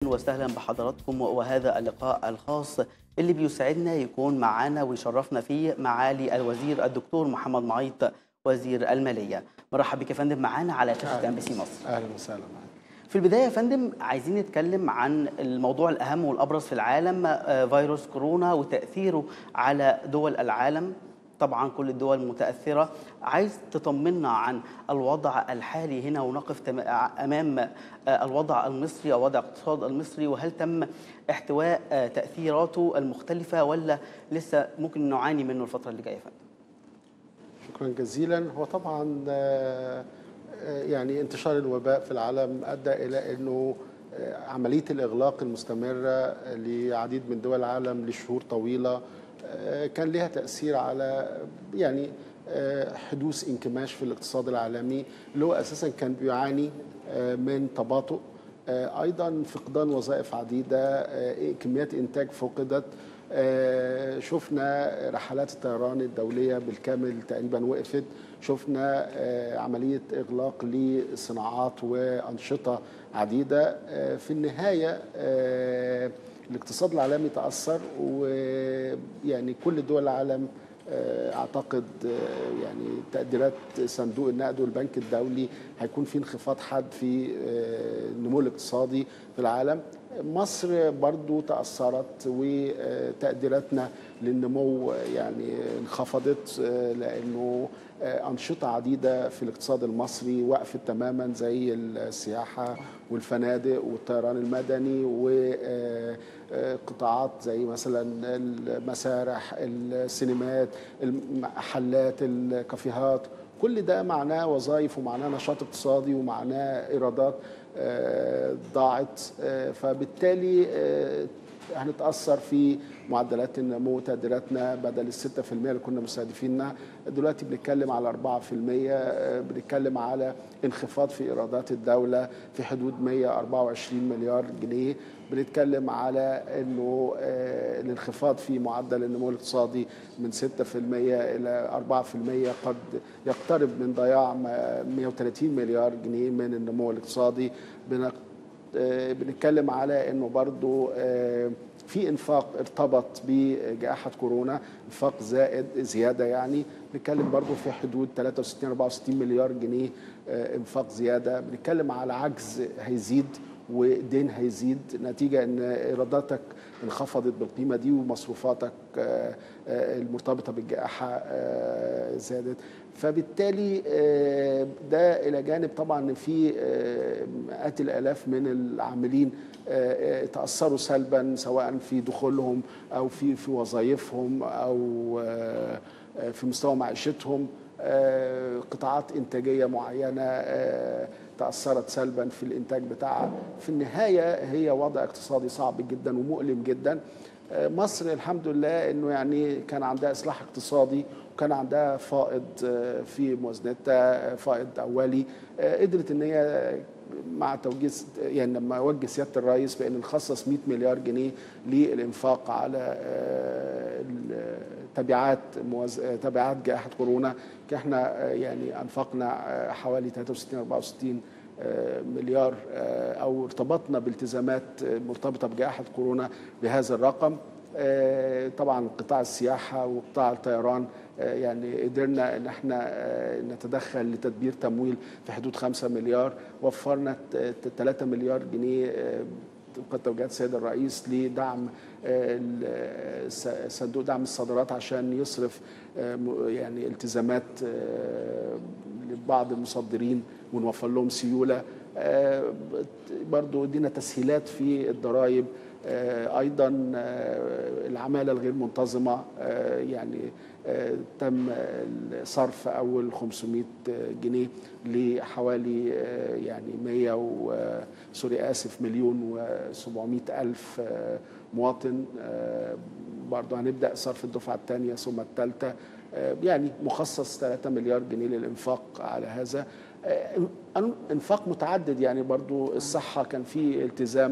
وسهلا بحضراتكم وهذا اللقاء الخاص اللي بيسعدنا يكون معانا ويشرفنا فيه معالي الوزير الدكتور محمد معيط وزير الماليه مرحبا بك يا فندم معانا على شاشه ام بي سي مصر اهلا وسهلا معاك في البدايه يا فندم عايزين نتكلم عن الموضوع الاهم والابرز في العالم آه، فيروس كورونا وتاثيره على دول العالم طبعا كل الدول متاثره عايز تطمنا عن الوضع الحالي هنا ونقف تم- امام آه، الوضع المصري او وضع الاقتصاد المصري وهل تم احتواء آه، تاثيراته المختلفه ولا لسه ممكن نعاني منه الفتره اللي جايه يا فندم شكرا جزيلا هو طبعا آه، آه، يعني انتشار الوباء في العالم ادى الى انه آه، عمليه الاغلاق المستمره لعديد من دول العالم لشهور طويله آه، كان لها تاثير على يعني آه، حدوث انكماش في الاقتصاد العالمي اللي هو اساسا كان بيعاني آه، من تباطؤ آه، ايضا فقدان وظائف عديده آه، كميات انتاج فقدت آه، شفنا رحلات الطيران الدوليه بالكامل تقريبا وقفت شفنا آه، عمليه اغلاق لصناعات وانشطه عديده آه، في النهايه آه، الاقتصاد العالمي تاثر ويعني كل دول العالم آه، اعتقد آه، يعني تقديرات صندوق النقد والبنك الدولي هيكون في انخفاض حاد في آه، النمو الاقتصادي في العالم مصر برضو تأثرت وتقديراتنا للنمو يعني انخفضت آه، لأنه آه، أنشطة عديدة في الاقتصاد المصري وقفت تماما زي السياحة والفنادق والطيران المدني وقطاعات زي مثلا المسارح السينمات المحلات الكافيهات كل ده معناه وظائف ومعناه نشاط اقتصادي ومعناه ايرادات آه، ضاعت آه، فبالتالي آه، هنتاثر في معدلات النمو تقديراتنا بدل ال 6% اللي كنا مستهدفينها دلوقتي بنتكلم على 4% آه، بنتكلم على انخفاض في ايرادات الدوله في حدود 124 مليار جنيه بنتكلم على انه آه، الانخفاض في معدل النمو الاقتصادي من 6% الى 4% قد يقترب من ضياع م- 130 مليار جنيه من النمو الاقتصادي بنق- آه، بنتكلم على انه برضو آه، في انفاق ارتبط بجائحه كورونا انفاق زائد زياده يعني بنتكلم برضو في حدود 63 64 مليار جنيه آه، انفاق زياده بنتكلم على عجز هيزيد ودين هيزيد نتيجه ان ايراداتك انخفضت بالقيمه دي ومصروفاتك آه، آه، المرتبطه بالجائحه آه، زادت فبالتالي آه، ده الى جانب طبعا ان في آه، مئات الالاف من العاملين آه، آه، تاثروا سلبا سواء في دخولهم او في في وظائفهم او آه، آه، في مستوى معيشتهم آه، قطاعات انتاجيه معينه آه، تاثرت سلبا في الانتاج بتاعها في النهايه هي وضع اقتصادي صعب جدا ومؤلم جدا آه، مصر الحمد لله انه يعني كان عندها اصلاح اقتصادي وكان عندها فائض آه، في موازنتها آه، فائض اولي آه، قدرت ان هي مع توجيه يعني لما وجه سياده الرئيس بان نخصص 100 مليار جنيه للانفاق على آه، تبعات موز... تبعات جائحه كورونا احنا آه، يعني انفقنا آه، حوالي 63 64 آه، مليار آه، او ارتبطنا بالتزامات آه، مرتبطه بجائحه كورونا بهذا الرقم آه، طبعا قطاع السياحه وقطاع الطيران آه، يعني قدرنا ان احنا آه، نتدخل لتدبير تمويل في حدود 5 مليار وفرنا 3 مليار جنيه آه، طبقا توجيهات السيد الرئيس لدعم آه، ال- س- صندوق دعم الصادرات عشان يصرف آه، م- يعني التزامات آه، لبعض المصدرين ونوفر لهم سيوله آه، برضو ادينا تسهيلات في الضرائب آه، ايضا آه، العماله الغير منتظمه آه، يعني آه، تم صرف اول 500 جنيه لحوالي آه، يعني 100 و آه، سوري اسف مليون و700 الف آه، مواطن آه، برضه هنبدا صرف الدفعه الثانيه ثم الثالثه آه، يعني مخصص 3 مليار جنيه للانفاق على هذا آه، انفاق متعدد يعني برضو الصحه كان في التزام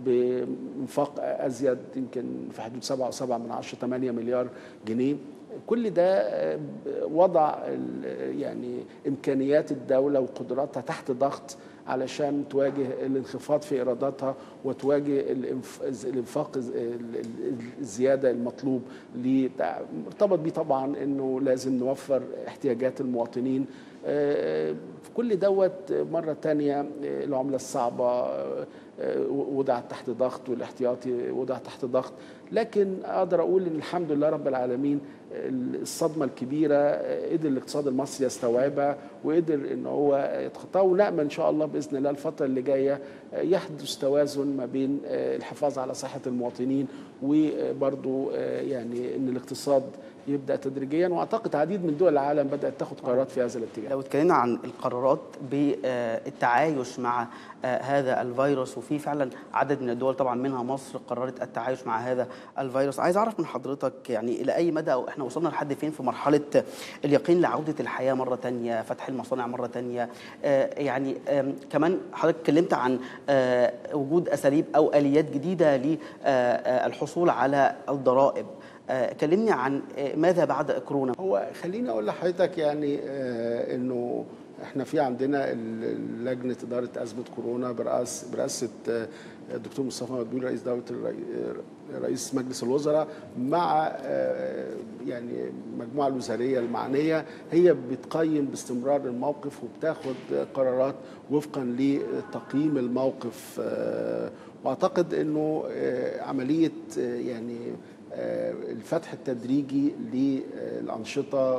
بانفاق ازيد يمكن في حدود 7 و7 من 10 8 مليار جنيه كل ده وضع ال- يعني امكانيات الدوله وقدراتها تحت ضغط علشان تواجه الانخفاض في ايراداتها وتواجه الإنف- الانفاق الز- ال- ال- الزياده المطلوب ليه مرتبط بيه طبعا انه لازم نوفر احتياجات المواطنين آه، في كل دوت مرة تانية آه، العملة الصعبة آه، آه، وضعت تحت ضغط والاحتياطي وضع تحت ضغط لكن أقدر أقول إن الحمد لله رب العالمين آه، الصدمة الكبيرة آه، قدر الاقتصاد المصري يستوعبها وقدر إن هو يتخطاها ونأمل إن شاء الله بإذن الله الفترة اللي جاية آه، يحدث توازن ما بين آه، الحفاظ على صحة المواطنين وبرضو آه، يعني إن الاقتصاد يبدا تدريجيا واعتقد عديد من دول العالم بدات تاخد قرارات في هذا الاتجاه لو اتكلمنا عن القرارات بالتعايش مع آه، هذا الفيروس وفي فعلا عدد من الدول طبعا منها مصر قررت التعايش مع هذا الفيروس عايز اعرف من حضرتك يعني الى اي مدى او احنا وصلنا لحد فين في مرحله اليقين لعوده الحياه مره تانية فتح المصانع مره تانية آه، يعني آم، كمان حضرتك اتكلمت عن آه، وجود اساليب او اليات جديده للحصول على الضرائب آه، كلمني عن آه، ماذا بعد كورونا هو خليني اقول لحضرتك يعني آه انه احنا في عندنا ال- لجنه اداره ازمه كورونا برئاسه برئاسه آه، الدكتور مصطفى مدبولي رئيس دوله الرئي- رئيس مجلس الوزراء مع آه، يعني المجموعه الوزاريه المعنيه هي بتقيم باستمرار الموقف وبتاخد قرارات وفقا لتقييم الموقف آه، واعتقد انه آه، عمليه آه، يعني آه، الفتح التدريجي للأنشطة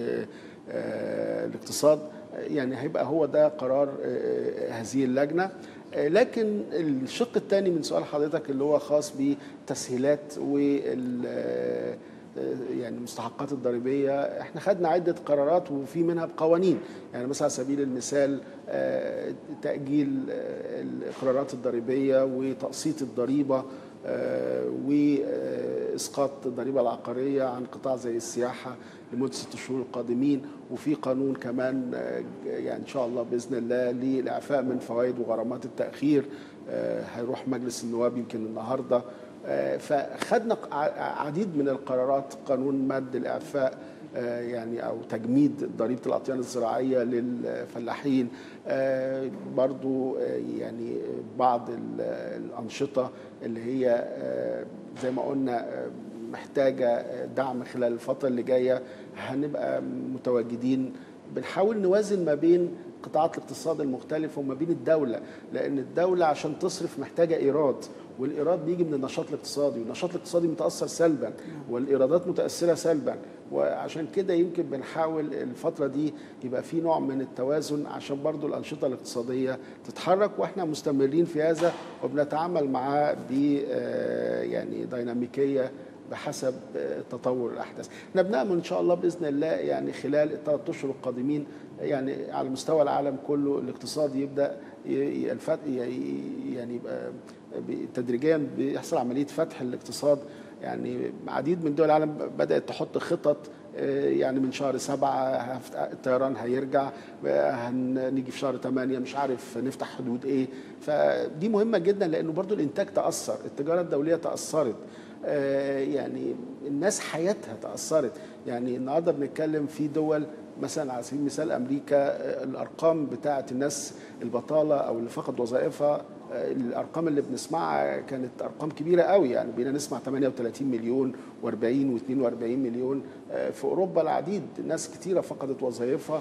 والاقتصاد يعني هيبقى هو ده قرار آه، هذه اللجنة آه، لكن الشق الثاني من سؤال حضرتك اللي هو خاص بالتسهيلات وال آه، يعني المستحقات الضريبيه احنا خدنا عده قرارات وفي منها بقوانين يعني مثلا على سبيل المثال آه، تاجيل آه، الاقرارات الضريبيه وتقسيط الضريبه آه، واسقاط الضريبه العقاريه عن قطاع زي السياحه لمده ست شهور القادمين وفي قانون كمان آه، يعني ان شاء الله باذن الله للاعفاء من فوائد وغرامات التاخير آه، هيروح مجلس النواب يمكن النهارده آه، فخدنا ع- عديد من القرارات قانون مد الاعفاء آه، يعني او تجميد ضريبه الاطيان الزراعيه للفلاحين آه، برضو آه، يعني بعض ال- الانشطه اللي هي آه، زي ما قلنا آه، محتاجه دعم خلال الفتره اللي جايه هنبقى متواجدين بنحاول نوازن ما بين قطاعات الاقتصاد المختلفة وما بين الدولة لأن الدولة عشان تصرف محتاجة إيراد والإيراد بيجي من النشاط الاقتصادي والنشاط الاقتصادي متأثر سلبا والإيرادات متأثرة سلبا وعشان كده يمكن بنحاول الفترة دي يبقى في نوع من التوازن عشان برضو الأنشطة الاقتصادية تتحرك وإحنا مستمرين في هذا وبنتعامل معاه ب آه، يعني ديناميكية بحسب آه، تطور الاحداث. احنا بنامل ان شاء الله باذن الله يعني خلال الثلاث اشهر القادمين يعني على مستوى العالم كله الاقتصاد يبدا ي- ي- الفت- ي- يعني يبقى ب- تدريجيا بيحصل عمليه فتح الاقتصاد يعني عديد من دول العالم بدات تحط خطط آه، يعني من شهر سبعة هفت- الطيران هيرجع آه، هنيجي في شهر ثمانية مش عارف نفتح حدود ايه فدي مهمة جدا لانه برضو الانتاج تأثر التجارة الدولية تأثرت آه، يعني الناس حياتها تأثرت يعني النهارده بنتكلم في دول مثلا على سبيل المثال امريكا آه، الارقام بتاعه الناس البطاله او اللي فقد وظائفها آه، الارقام اللي بنسمعها كانت ارقام كبيره قوي يعني بقينا نسمع 38 مليون و40 و42 مليون آه، في اوروبا العديد ناس كتيره فقدت وظائفها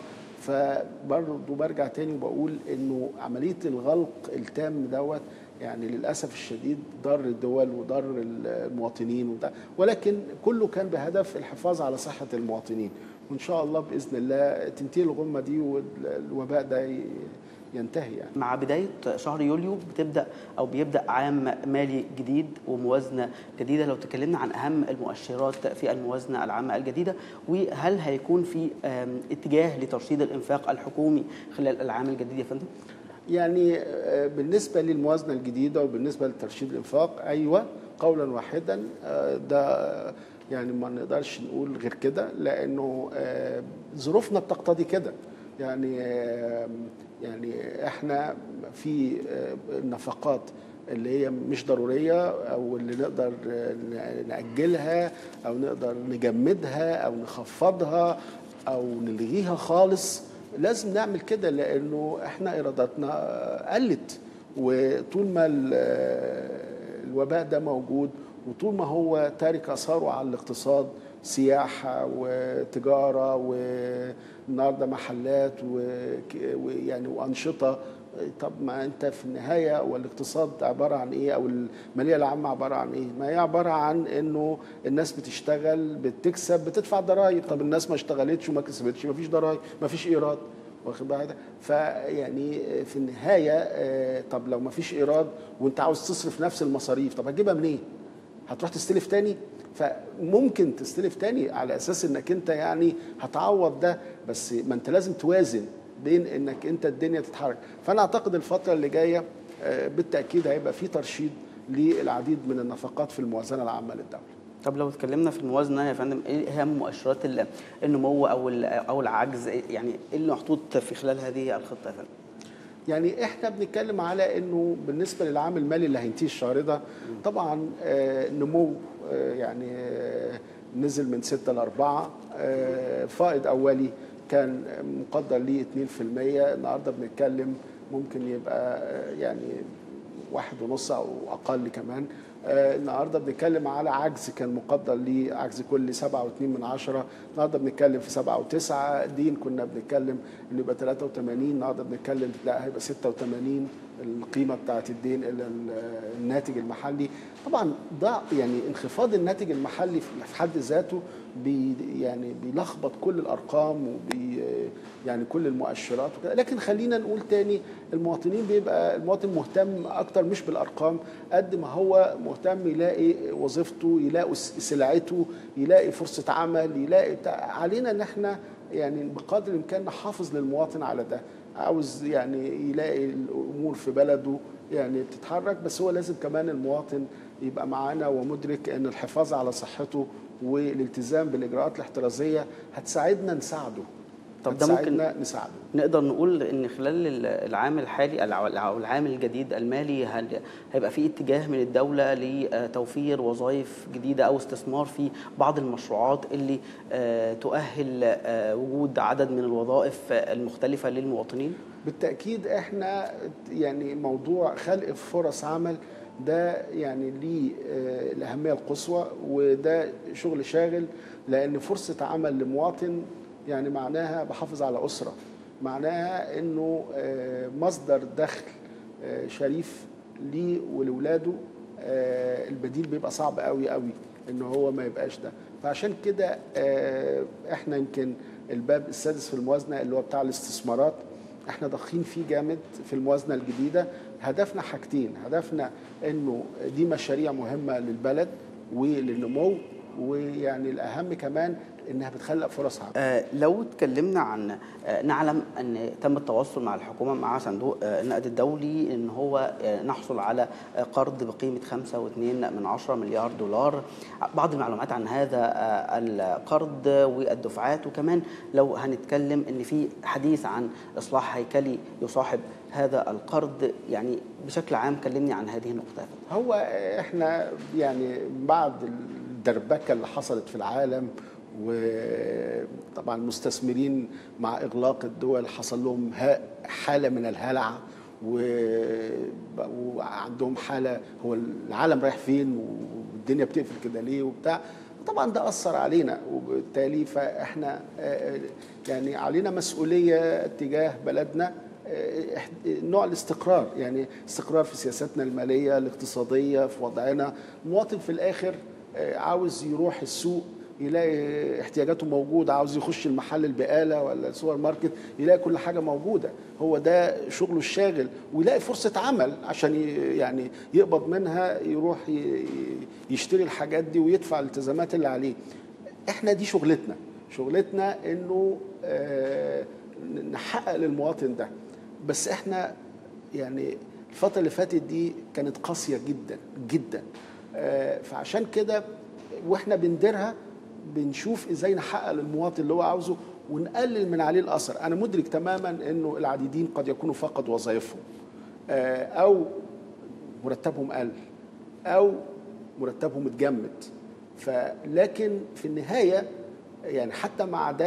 فبرضه برجع تاني وبقول انه عمليه الغلق التام دوت يعني للاسف الشديد ضر الدول وضر المواطنين وده ولكن كله كان بهدف الحفاظ على صحه المواطنين وان شاء الله باذن الله تنتهي الغمه دي والوباء ده ي- ينتهي يعني مع بداية شهر يوليو بتبدأ أو بيبدأ عام مالي جديد وموازنة جديدة لو تكلمنا عن أهم المؤشرات في الموازنة العامة الجديدة وهل هيكون في آم، اتجاه لترشيد الإنفاق الحكومي خلال العام الجديد يا فندم؟ يعني آه، بالنسبة للموازنة الجديدة وبالنسبة لترشيد الإنفاق أيوة قولا واحدا آه، ده يعني ما نقدرش نقول غير كده لأنه آه، ظروفنا بتقتضي كده يعني آه، يعني احنا في آه، النفقات اللي هي مش ضرورية أو اللي نقدر آه، نأجلها أو نقدر نجمدها أو نخفضها أو نلغيها خالص لازم نعمل كده لانه احنا ايراداتنا قلت وطول ما ال- الوباء ده موجود وطول ما هو تارك اثاره على الاقتصاد سياحه وتجاره والنهارده محلات وك- ويعني وانشطه طب ما انت في النهايه والاقتصاد عباره عن ايه او الماليه العامه عباره عن ايه؟ ما هي عباره عن انه الناس بتشتغل بتكسب بتدفع ضرائب طب الناس ما اشتغلتش وما كسبتش ما فيش ضرائب ما فيش ايراد واخد بالك فيعني في النهايه آه، طب لو ما فيش ايراد وانت عاوز تصرف نفس المصاريف طب هتجيبها منين؟ هتروح تستلف تاني فممكن تستلف تاني على اساس انك انت يعني هتعوض ده بس ما انت لازم توازن بين انك انت الدنيا تتحرك فانا اعتقد الفتره اللي جايه آه، بالتاكيد هيبقى في ترشيد للعديد من النفقات في الموازنه العامه للدوله طب لو اتكلمنا في الموازنه يا فندم ايه اهم مؤشرات ال- النمو او ال- او العجز يعني ايه اللي محطوط في خلال هذه الخطه يا فندم؟ يعني احنا بنتكلم على انه بالنسبه للعام المالي اللي هينتهي الشهر ده طبعا آه، نمو آه، يعني آه، نزل من 6 ل 4 فائض اولي كان مقدر ليه 2% النهارده بنتكلم ممكن يبقى آه، يعني واحد ونص او اقل كمان آه، النهارده بنتكلم على عجز كان مقدر ليه عجز كل سبعة واتنين من عشرة النهارده بنتكلم في سبعة وتسعة دين كنا بنتكلم انه يبقى 83 النهارده بنتكلم لا هيبقى 86 القيمه بتاعت الدين الى ال- الناتج المحلي طبعا ده يعني انخفاض الناتج المحلي في في حد ذاته بي يعني بيلخبط كل الارقام وبي يعني كل المؤشرات وكده لكن خلينا نقول تاني المواطنين بيبقى المواطن مهتم اكتر مش بالارقام قد ما هو مهتم يلاقي وظيفته يلاقي س- سلعته يلاقي فرصه عمل يلاقي بتاع علينا ان احنا يعني بقدر الامكان نحافظ للمواطن على ده عاوز يعني يلاقي الامور في بلده يعني بتتحرك بس هو لازم كمان المواطن يبقى معانا ومدرك ان الحفاظ على صحته والالتزام بالاجراءات الاحترازيه هتساعدنا نساعده طب ده ممكن- هتساعدنا نساعده نقدر نقول ان خلال ال- العام الحالي او العام الجديد المالي هل- هيبقى في اتجاه من الدوله لتوفير وظائف جديده او استثمار في بعض المشروعات اللي آه، تؤهل آه، وجود عدد من الوظائف آه، المختلفه للمواطنين بالتاكيد احنا يعني موضوع خلق فرص عمل ده يعني ليه آه، الاهميه القصوى وده شغل شاغل لان فرصه عمل لمواطن يعني معناها بحافظ على اسره معناها انه آه، مصدر دخل آه، شريف ليه ولاولاده آه، البديل بيبقى صعب قوي قوي ان هو ما يبقاش ده فعشان كده آه، احنا يمكن الباب السادس في الموازنه اللي هو بتاع الاستثمارات احنا ضاخين فيه جامد في الموازنه الجديده هدفنا حاجتين هدفنا انه دي مشاريع مهمه للبلد وللنمو ويعني الاهم كمان انها بتخلق فرص عمل آه، لو اتكلمنا عن آه، نعلم ان تم التواصل مع الحكومه مع صندوق آه، النقد الدولي ان هو آه، نحصل على آه، قرض بقيمه 5.2 من 10 مليار دولار بعض المعلومات عن هذا آه، القرض والدفعات وكمان لو هنتكلم ان في حديث عن اصلاح هيكلي يصاحب هذا القرض يعني بشكل عام كلمني عن هذه النقطه هو احنا يعني بعد الدربكه اللي حصلت في العالم وطبعا المستثمرين مع اغلاق الدول حصل لهم ها- حاله من الهلع و- وعندهم حاله هو العالم رايح فين والدنيا بتقفل كده ليه وبتاع طبعا ده اثر علينا وبالتالي فاحنا آه، يعني علينا مسؤوليه تجاه بلدنا آه، إح- نوع الاستقرار يعني استقرار في سياستنا الماليه الاقتصاديه في وضعنا المواطن في الاخر آه، عاوز يروح السوق يلاقي احتياجاته موجوده عاوز يخش المحل البقاله ولا السوبر ماركت يلاقي كل حاجه موجوده هو ده شغله الشاغل ويلاقي فرصه عمل عشان ي- يعني يقبض منها يروح ي- ي- يشتري الحاجات دي ويدفع الالتزامات اللي عليه احنا دي شغلتنا شغلتنا انه آه، نحقق للمواطن ده بس احنا يعني الفترة اللي فاتت دي كانت قاسية جدا جدا آه، فعشان كده واحنا بنديرها بنشوف ازاي نحقق للمواطن اللي هو عاوزه ونقلل من عليه الاثر انا مدرك تماما انه العديدين قد يكونوا فقدوا وظائفهم آه، او مرتبهم قل او مرتبهم اتجمد فلكن في النهايه يعني حتى مع ده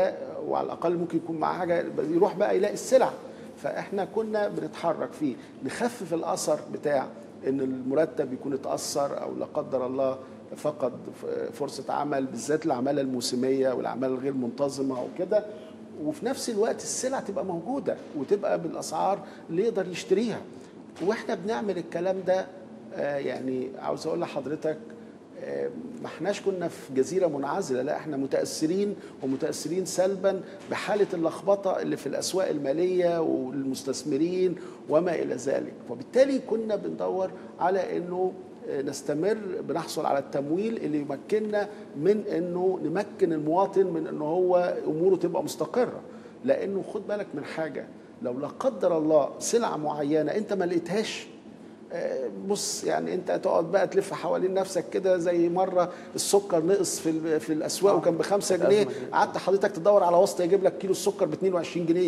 وعلى الاقل ممكن يكون معاه حاجه يروح بقى يلاقي السلع فاحنا كنا بنتحرك فيه نخفف الاثر بتاع ان المرتب يكون اتاثر او لا قدر الله فقد فرصه عمل بالذات الاعمال الموسميه والاعمال الغير منتظمه وكده وفي نفس الوقت السلع تبقى موجوده وتبقى بالاسعار اللي يقدر يشتريها واحنا بنعمل الكلام ده آه، يعني عاوز اقول لحضرتك آه، ما احناش كنا في جزيره منعزله لا احنا متاثرين ومتاثرين سلبا بحاله اللخبطه اللي في الاسواق الماليه والمستثمرين وما الى ذلك وبالتالي كنا بندور على انه آه، نستمر بنحصل على التمويل اللي يمكننا من انه نمكن المواطن من انه هو اموره تبقى مستقره لانه خد بالك من حاجه لو لا قدر الله سلعه معينه انت ما لقيتهاش آه، بص يعني انت تقعد بقى تلف حوالين نفسك كده زي مره السكر نقص في ال- في الاسواق وكان بخمسة جنيه الأزمة دي. قعدت حضرتك تدور على وسط يجيب لك كيلو السكر ب 22 جنيه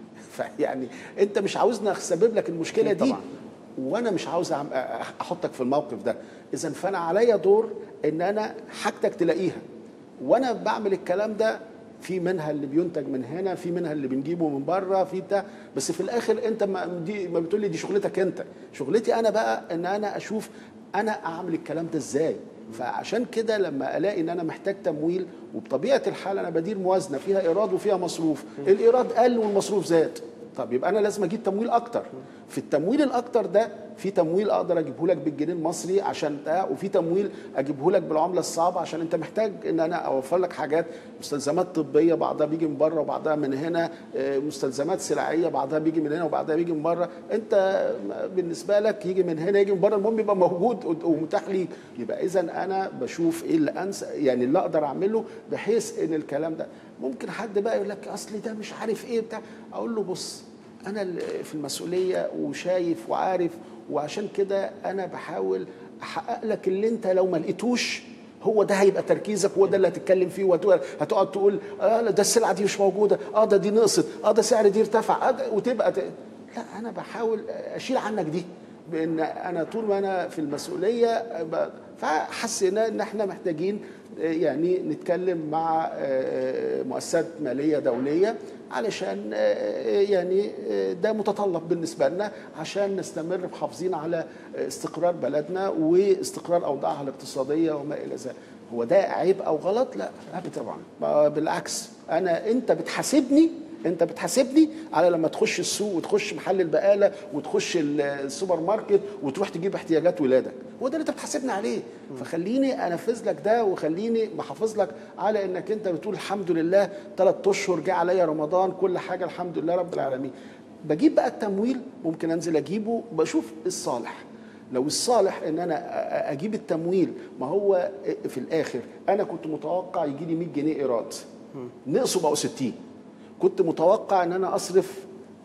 فيعني انت مش عاوزني اسبب لك المشكله أكيد دي طبعاً. وانا مش عاوز أعم- احطك في الموقف ده اذا فانا عليا دور ان انا حاجتك تلاقيها وانا بعمل الكلام ده في منها اللي بينتج من هنا في منها اللي بنجيبه من بره في بتاع بس في الاخر انت ما دي ما بتقول لي دي شغلتك انت شغلتي انا بقى ان انا اشوف انا اعمل الكلام ده ازاي فعشان كده لما الاقي ان انا محتاج تمويل وبطبيعه الحال انا بدير موازنه فيها ايراد وفيها مصروف الايراد قل والمصروف زاد طب يبقى انا لازم اجيب تمويل اكتر في التمويل الاكتر ده في تمويل اقدر اجيبه لك بالجنيه المصري عشان ده وفي تمويل اجيبه لك بالعمله الصعبه عشان انت محتاج ان انا اوفر لك حاجات مستلزمات طبيه بعضها بيجي من بره وبعضها من هنا آه، مستلزمات سلعيه بعضها بيجي من هنا وبعضها بيجي من بره انت بالنسبه لك يجي من هنا يجي من بره المهم يبقى موجود ومتاح ليك يبقى اذا انا بشوف ايه اللي انسى يعني اللي اقدر اعمله بحيث ان الكلام ده ممكن حد بقى يقول لك اصل ده مش عارف ايه بتاع اقول له بص انا اللي في المسؤوليه وشايف وعارف وعشان كده انا بحاول احقق لك اللي انت لو ما لقيتوش هو ده هيبقى تركيزك هو ده اللي هتتكلم فيه وهتقعد هتقعد تقول اه لا ده السلعه دي مش موجوده اه ده دي نقصت اه ده سعر دي ارتفع آه ده وتبقى ت... لا انا بحاول اشيل عنك دي بان انا طول ما انا في المسؤوليه ب- فحسينا ان احنا محتاجين آه، يعني نتكلم مع آه، مؤسسات ماليه دوليه علشان آه، يعني آه، ده متطلب بالنسبه لنا عشان نستمر محافظين على استقرار بلدنا واستقرار اوضاعها الاقتصاديه وما الى ذلك هو ده عيب او غلط لا ابدا طبعا بالعكس انا انت بتحاسبني انت بتحاسبني على لما تخش السوق وتخش محل البقاله وتخش ال- السوبر ماركت وتروح تجيب احتياجات ولادك هو ده اللي انت بتحاسبني عليه فخليني انفذ لك ده وخليني محافظ لك على انك انت بتقول الحمد لله ثلاث اشهر جه عليا رمضان كل حاجه الحمد لله رب العالمين بجيب بقى التمويل ممكن انزل اجيبه بشوف الصالح لو الصالح ان انا أ- اجيب التمويل ما هو في الاخر انا كنت متوقع يجي لي 100 جنيه ايراد نقصوا بقوا 60 كنت متوقع ان انا اصرف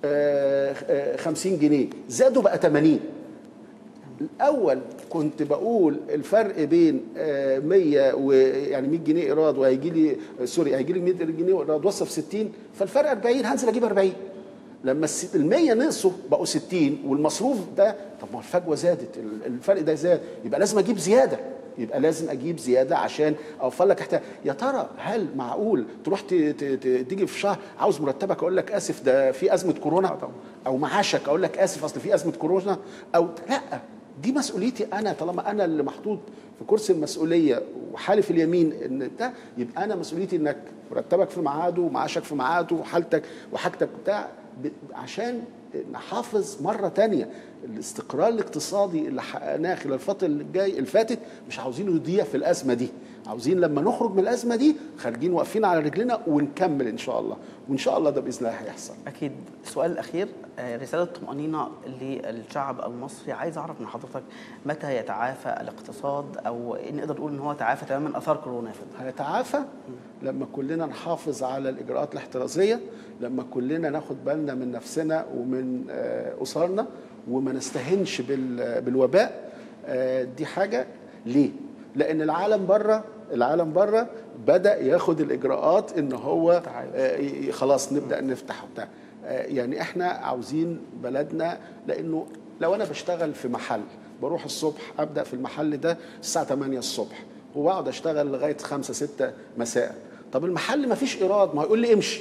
آه، آه، 50 جنيه زادوا بقى 80 الاول كنت بقول الفرق بين آه، 100 ويعني 100 جنيه ايراد وهيجي لي آه، سوري هيجي لي 100 جنيه ايراد وصف 60 فالفرق 40 هنزل اجيب 40 لما الس- ال 100 نقصوا بقوا 60 والمصروف ده طب ما الفجوه زادت ال- الفرق ده زاد يبقى لازم اجيب زياده يبقى لازم اجيب زياده عشان اوفر لك احتياج يا ترى هل معقول تروح ت- ت- ت- تيجي في شهر عاوز مرتبك اقول لك اسف ده في ازمه كورونا او معاشك اقول لك اسف اصل في ازمه كورونا او لا دي مسؤوليتي انا طالما انا اللي محطوط في كرسي المسؤوليه وحالف اليمين ان ده يبقى انا مسؤوليتي انك مرتبك في ميعاده ومعاشك في ميعاده وحالتك وحاجتك بتاع ب- عشان نحافظ مره تانية الاستقرار الاقتصادي اللي حققناه خلال الفتره اللي جاي اللي فاتت مش عاوزينه يضيع في الازمه دي عاوزين لما نخرج من الازمه دي خارجين واقفين على رجلنا ونكمل ان شاء الله وان شاء الله ده باذن الله هيحصل أكيد السؤال الأخير آه، رسالة طمأنينة للشعب المصري عايز أعرف من حضرتك متى يتعافى الاقتصاد أو نقدر نقول إن هو تعافى تماما من آثار كورونا يا فندم هيتعافى لما كلنا نحافظ على الاجراءات الاحترازيه لما كلنا ناخد بالنا من نفسنا ومن آه، اسرنا وما نستهنش بال- بالوباء آه، دي حاجه ليه لان العالم بره العالم بره بدا ياخد الاجراءات ان هو آه، ي- خلاص نبدا نفتح وبتاع آه، يعني احنا عاوزين بلدنا لانه لو انا بشتغل في محل بروح الصبح ابدا في المحل ده الساعه 8 الصبح وبقعد اشتغل لغايه 5 6 مساء طب المحل ما فيش ايراد ما هيقول لي امشي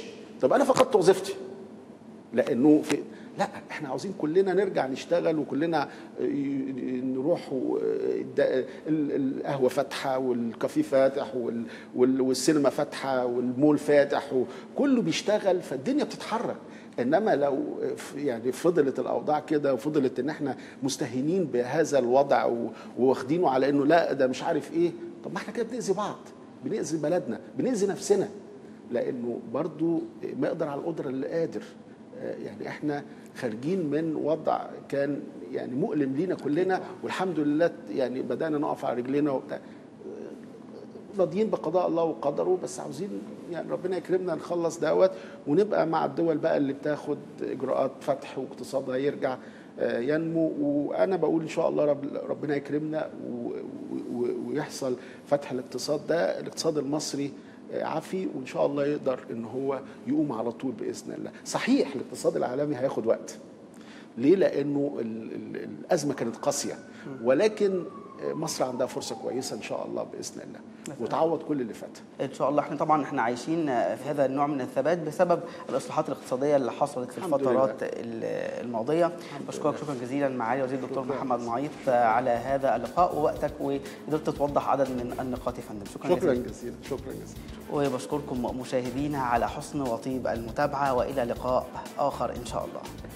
طب انا فقدت وظيفتي لانه في لا احنا عاوزين كلنا نرجع نشتغل وكلنا ي- نروح و- الد- ال- القهوه فاتحه والكافيه فاتح وال- وال- والسينما فاتحه والمول فاتح وكله بيشتغل فالدنيا بتتحرك انما لو ف- يعني فضلت الاوضاع كده وفضلت ان احنا مستهينين بهذا الوضع و- وواخدينه على انه لا ده مش عارف ايه طب ما احنا كده بنأذي بعض بنأذي بلدنا بنأذي نفسنا لانه برضو ما يقدر على القدره اللي قادر آه، يعني احنا خارجين من وضع كان يعني مؤلم لينا كلنا والحمد لله يعني بدانا نقف على رجلينا وبتاع آه، راضيين بقضاء الله وقدره بس عاوزين يعني ربنا يكرمنا نخلص دوت ونبقى مع الدول بقى اللي بتاخد اجراءات فتح واقتصادها يرجع آه، ينمو وانا بقول ان شاء الله رب ربنا يكرمنا و- و- و- ويحصل فتح الاقتصاد ده الاقتصاد المصري آه، عافي وان شاء الله يقدر ان هو يقوم على طول باذن الله صحيح الاقتصاد العالمي هياخد وقت ليه لانه ال- ال- الازمه كانت قاسيه ولكن آه، مصر عندها فرصه كويسه ان شاء الله باذن الله وتعوض كل اللي فات ان شاء الله احنا طبعا احنا عايشين في هذا النوع من الثبات بسبب الاصلاحات الاقتصاديه اللي حصلت في الحمد الفترات ال- الماضيه بشكرك شكرا جزيلا معالي وزير الدكتور شكراً. محمد معيط على هذا اللقاء ووقتك وقدرت توضح عدد من النقاط يا فندم شكرا, شكرا جزيلا جزيلا شكرا جزيلا وبشكركم مشاهدينا على حسن وطيب المتابعه والى لقاء اخر ان شاء الله